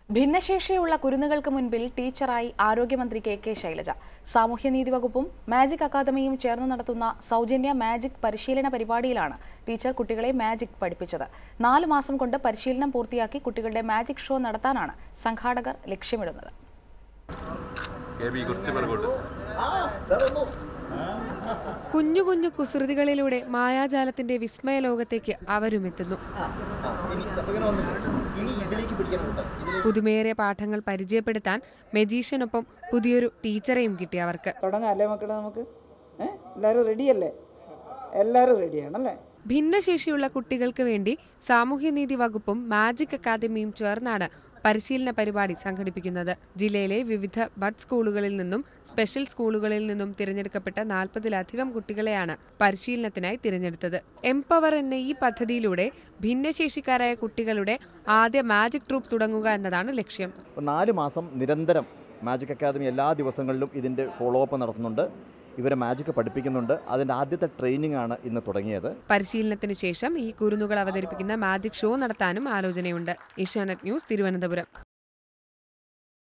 ഭിന്നശേഷിയുള്ള കുരുന്നുകൾക്ക് മുൻപിൽ ടീച്ചറായി ആരോഗ്യമന്ത്രി K K Shailaja സാമൂഹ്യനീതി വകുപ്പും മാജിക് അക്കാദമിയും ചേർന്ന് നടത്തുന്ന സൗജന്യ മാജിക് പരിശീലന പരിപാടിയിലാണ് ടീച്ചർ കുട്ടികളെ മാജിക് പഠിപ്പിച്ചത് നാല് മാസം കൊണ്ട് പരിശീലനം പൂർത്തിയാക്കി കുട്ടികളുടെ മാജിക് ഷോ നടത്താനാണ് സംഘാടകർ ലക്ഷ്യമിടുന്നത് കെ ബി കുറച്ച് പിറകോട്ട് കുഞ്ഞു കുഞ്ഞു കുസൃതികളിലൂടെ മായാജാലത്തിന്റെ വിസ്മയ ലോകത്തേക്ക് അവരുമെത്തുന്നു പുതുമേറിയ പാഠങ്ങൾ പരിചയപ്പെടുത്താൻ മെജീഷ്യനൊപ്പം പുതിയൊരു ടീച്ചറെയും കിട്ടി അവർക്ക് തുടങ്ങാം അല്ലേ മക്കളെ നമുക്ക് ഏ എല്ലാവരും റെഡിയല്ലേ എല്ലാവരും റെഡിയാണല്ലേ ഭിന്നശേഷിയുള്ള കുട്ടികൾക്ക് വേണ്ടി സാമൂഹ്യനീതി വകുപ്പും മാജിക് അക്കാദമിയും ചേർന്നാണ് പരിശീലന പരിപാടി സംഘടിപ്പിക്കുന്നത് ജില്ലയിലെ വിവിധ ബഡ് സ്കൂളുകളിൽ നിന്നും സ്പെഷ്യൽ സ്കൂളുകളിൽ നിന്നും തിരഞ്ഞെടുക്കപ്പെട്ട നാൽപ്പതിലധികം കുട്ടികളെയാണ് പരിശീലനത്തിനായി തിരഞ്ഞെടുത്തത് എംപവർ എന്ന ഈ പദ്ധതിയിലൂടെ ഭിന്നശേഷിക്കാരായ കുട്ടികളുടെ ആദ്യ മാജിക് ട്രൂപ്പ് തുടങ്ങുക എന്നതാണ് ലക്ഷ്യം അപ്പോൾ നാല് മാസം നിരന്തരം മാജിക് അക്കാദമി എല്ലാ ദിവസങ്ങളിലും ഇതിൻ്റെ ഫോളോ അപ്പ് നടത്തുന്നുണ്ട് ഇവരെ മാജിക് പഠിപ്പിക്കുന്നുണ്ട് അതിൻ്റെ ആദ്യത്തെ ട്രെയിനിങ് ആണ് ഇന്ന് തുടങ്ങിയത് പരിശീലനത്തിന് ശേഷം ഈ കുരുന്നുകൾ അവതരിപ്പിക്കുന്ന മാജിക് ഷോ നടത്താനും ആലോചനയുണ്ട് ഏഷ്യാനെറ്റ് ന്യൂസ് തിരുവനന്തപുരം